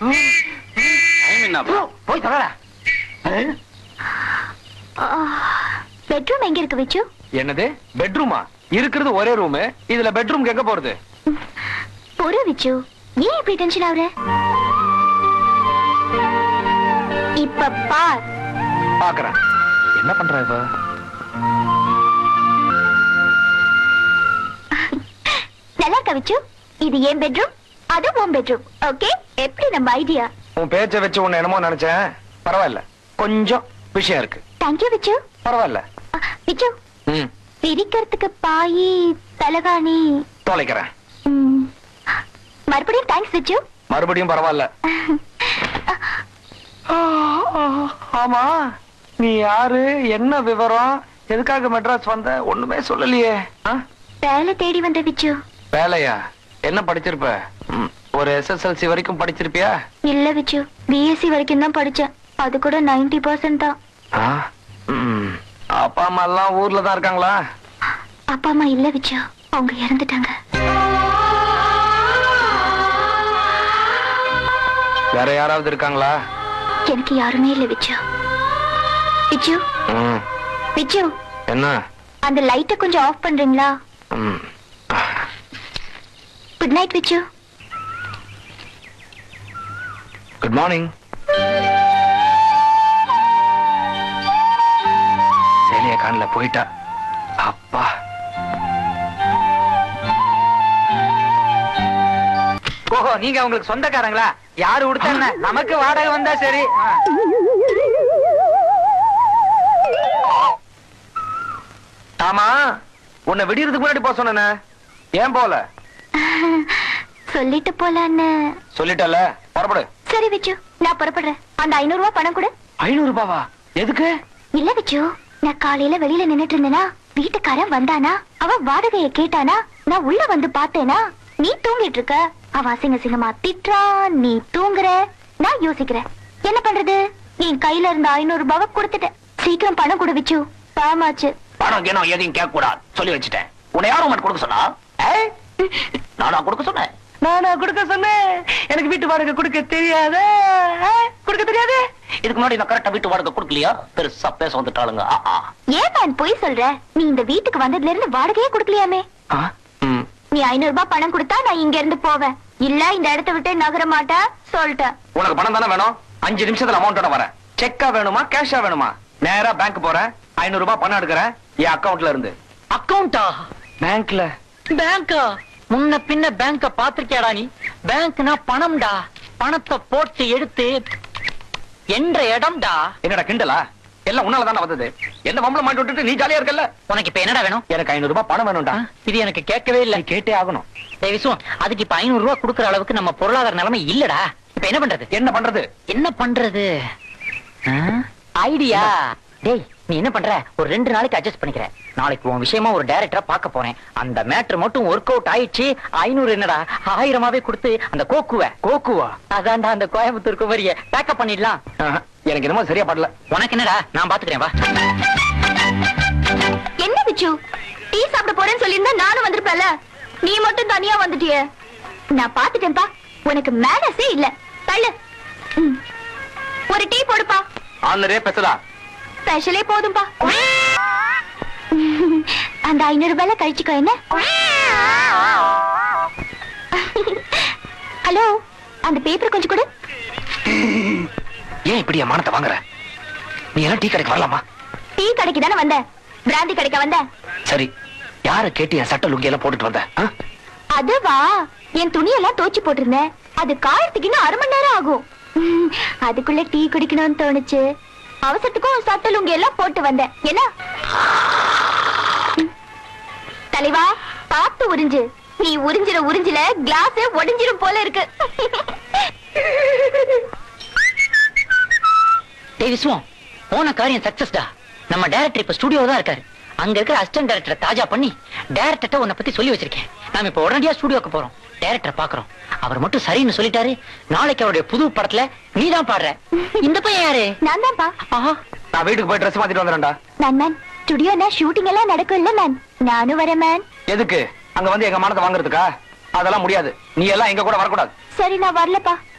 Time என்னப்பா போய் சொல்லடா பெட்ரூம் எங்க இருக்கு விச்சு என்னது பெட்ரூமா இருக்கிறது ஒரே ரூம் இதுல பெட்ரூம் எங்க போறது பொறு விச்சு ஏன் இப்படி டென்ஷன் ஆகுற இப்ப பார் பாக்குறேன் என்ன பண்ற இவ நல்லா இருக்கா விச்சு இது என் பெட்ரூம் அது உன் பெட்ரூம் ஓகே எப்படி நம்ம ஐடியா உன் பேச்ச வச்சு உன்னை என்னமோ நினைச்சேன் பரவாயில்ல கொஞ்சம் விஷயம் இருக்கு தேங்க்யூ விச்சு பரவாயில்ல அ, விச்சு ம் பிரிக்கிறதுக்கு பாயி தலகாணி தொலைக்கிறேன் ம். மறுபடியும் தேங்க்ஸ் விச்சு மறுபடியும் பரவாயில்ல ஆமா நீ யாரு என்ன விவரம் எதுக்காக மெட்ராஸ் வந்த ஒண்ணுமே சொல்லலையே ஆ? வேலை தேடி வந்த விச்சு வேலையா என்ன படிச்சிருப்ப ம், ஒரு எஸ்எஸ்எல்சி வரைக்கும் படிச்சிருப்பியா இல்ல விச்சு பிஎஸ்சி வரைக்கும் தான் படிச்சேன் அது கூட 90% பர்சன்ட் தான் ஆ? ம். அப்பா அம்மா எல்லாம் ஊர்ல தான் இருக்காங்களா அப்பா அம்மா இல்ல விச்சு அவங்க இறந்துட்டாங்க வேற யாராவது இருக்காங்களா எனக்கு யாருமே இல்ல விச்சு விச்சு ம். விச்சு என்ன அந்த லைட்டை கொஞ்சம் ஆஃப் பண்றீங்களா ம். Good night Vichu good morning சேலிய காணல போயிட்டா அப்பா ஓஹோ நீங்க உங்களுக்கு சொந்தக்காரங்களா யாரு கொடுத்தா நமக்கு வாடகை வந்தா சரி ஆ. ஆமா உன்னை விடியறதுக்கு முன்னாடி போக சொன்னேனே ஏன் போல சொல்லிட்டு போலான்னு சொல்லிட்டல புறப்படு சரி விச்சு நான் புறப்படுறேன் அந்த ஐநூறு ரூபாய் பணம் கொடு ஐநூறு ரூபாவா எதுக்கு இல்ல விச்சு நான் காலையில வெளியில நின்னுட்டு இருந்தேனா வீட்டுக்காரன் வந்தானா அவன் வாடகைய கேட்டானா நான் உள்ள வந்து பார்த்தேனா நீ தூங்கிட்டு இருக்க அவன் அசிங்க அசிங்கமா திட்டுறான் நீ தூங்குற நான் யோசிக்கிறேன் என்ன பண்றது என் கையில இருந்த ஐநூறு ரூபாவை கொடுத்துட்டேன் சீக்கிரம் பணம் கொடு விச்சு பாமாச்சு பணம் கிணம் எதையும் கேட்க கூடாது சொல்லி வச்சுட்டேன் உன்னை யாரும் உனக்கு கொடுக்க சொன்னா ஏய், நானா கொடுக்க சொன்னேன் நானா கொடுக்க சொன்னேன் எனக்கு வீட்டு வாடகை கொடுக்க தெரியாத கொடுக்க தெரியாது இதுக்கு முன்னாடி நான் கரெக்டா வீட்டு வாடகை கொடுக்கலையா பெருசா பேச வந்துட்டாளுங்க ஆ, ஆ. ஏன் நான் பொய் சொல்ற நீ இந்த வீட்டுக்கு வந்ததுல இருந்து வாடகையே கொடுக்கலையாமே ஆ? ம். நீ ஐநூறு ரூபாய் பணம் கொடுத்தா நான் இங்க இருந்து போவேன் இல்ல இந்த இடத்த விட்டு நகர மாட்டேன் சொல்லிட்டேன் உனக்கு பணம் தானே வேணும் அஞ்சு நிமிஷத்துல அமௌண்டோட வரேன் செக்கா வேணுமா கேஷா வேணுமா நேரா பேங்க் போறேன் ஐநூறு ரூபாய் பணம் எடுக்கிறேன் என் அக்கவுண்ட்ல இருந்து அக்கவுண்டா பேங்க்ல பேங்கா முன்ன பின்ன பேங்க பாத்திருக்கியாடா நீ பேங்க்னா பணம்டா பணத்தை போட்டு எடுத்து என்ற இடம்டா என்னடா கிண்டலா எல்லாம் உன்னால தானே வந்தது என்ன வம்பள மாட்டி விட்டுட்டு நீ ஜாலியா இருக்கல்ல உனக்கு இப்ப என்னடா வேணும் எனக்கு ஐநூறு ரூபாய் பணம் வேணும்டா இது எனக்கு கேட்கவே இல்ல நீ கேட்டே ஆகணும் டேய் விசுவம் அதுக்கு இப்ப ஐநூறு ரூபாய் கொடுக்கற அளவுக்கு நம்ம பொருளாதார நிலைமை இல்லடா இப்ப என்ன பண்றது என்ன பண்றது என்ன பண்றது ஐடியா டேய் நீ என்ன பண்ற ஒரு ரெண்டு நாளைக்கு அட்ஜஸ்ட் பண்ணிக்கிற நாளைக்கு உன் விஷயமா ஒரு டைரக்டரா பார்க்க போறேன் அந்த மேட்ரு மட்டும் ஒர்க் அவுட் ஆயிடுச்சு ஐநூறு என்னடா ஆயிரமாவே கொடுத்து அந்த கோக்குவ கோக்குவா அதான்டா அந்த கோயம்புத்தூர் குமரிய பேக்கப் பண்ணிடலாம் ஆஹா, எனக்கு என்னமோ சரியா படல உனக்கு என்னடா நான் பாத்துக்கிறேன் வா என்ன பிச்சு டீ சாப்பிட போறேன்னு சொல்லியிருந்தா நானும் வந்திருப்பேன்ல நீ மட்டும் தனியா வந்துட்டியே நான் பாத்துட்டேன்பா உனக்கு மேனஸே இல்ல தள்ளு ம். ஒரு டீ போடுப்பா ஆந்தரே பேசலா ஸ்பெஷலே போதும்பா அந்த ஐநூறு ரூபாய்ல கழிச்சுக்கோ என்ன ஹலோ அந்த பேப்பர் கொஞ்சம் கொடு ஏன் இப்படி என் மானத்தை வாங்குற நீ எல்லாம் டீ கடைக்கு வரலாமா டீ கடைக்கு தானே வந்த பிராந்தி கடைக்க வந்த சரி யார கேட்டு என் சட்ட லுங்கி எல்லாம் போட்டுட்டு வந்த ஆ? அதுவா என் துணியெல்லாம் தோச்சு போட்டிருந்தேன் அது காயறதுக்கு இன்னும் அரை மணி நேரம் ஆகும் ம், அதுக்குள்ள டீ குடிக்கணும்னு தோணுச்சு அவசரத்துக்கும் சட்ட லுங்கி எல்லாம் போட்டு வந்தேன் என்ன ம். தலைவா பார்த்து உறிஞ்சு நீ உறிஞ்சிர உறிஞ்சில கிளாஸ் ஒடிஞ்சிரும் போல இருக்கு டேய் விஸ்வம் போன காரியம் சக்சஸ்டா நம்ம டைரக்டர் இப்ப ஸ்டுடியோ தான் இருக்காரு அங்க இருக்கிற அசிஸ்டன்ட் டைரக்டரை தாஜா பண்ணி டைரக்டர்ட்ட உன்னை பத்தி சொல்லி வச்சிருக்கேன் நாம இப்ப உடனடியா ஸ்டுடியோக்கு போறோம் டைரக்டரை பாக்குறோம் அவர் மட்டும் சரின்னு சொல்லிட்டாரு நாளைக்கு அவருடைய புது படத்துல நீ தான் பாடுற இந்த பையன் யாரு நான் தான்ப்பா ஆஹா நான் வீட்டுக்கு போய் ட்ரெஸ் மாத்திட்டு வந்துடுறேன்டா மேன் மேன் ஸ்டுடியோனா ஷூட்டிங் எல்லாம் நடக்கும் இல்ல மேன் நானும் வரேன் மேன் எதுக்கு அங்க வந்து எங்க மானத்தை வாங்குறதுக்கா அதெல்லாம் முடியாது நீ எல்லாம் எங்க கூட வரக்கூடாது சரி நான் வரலப்பா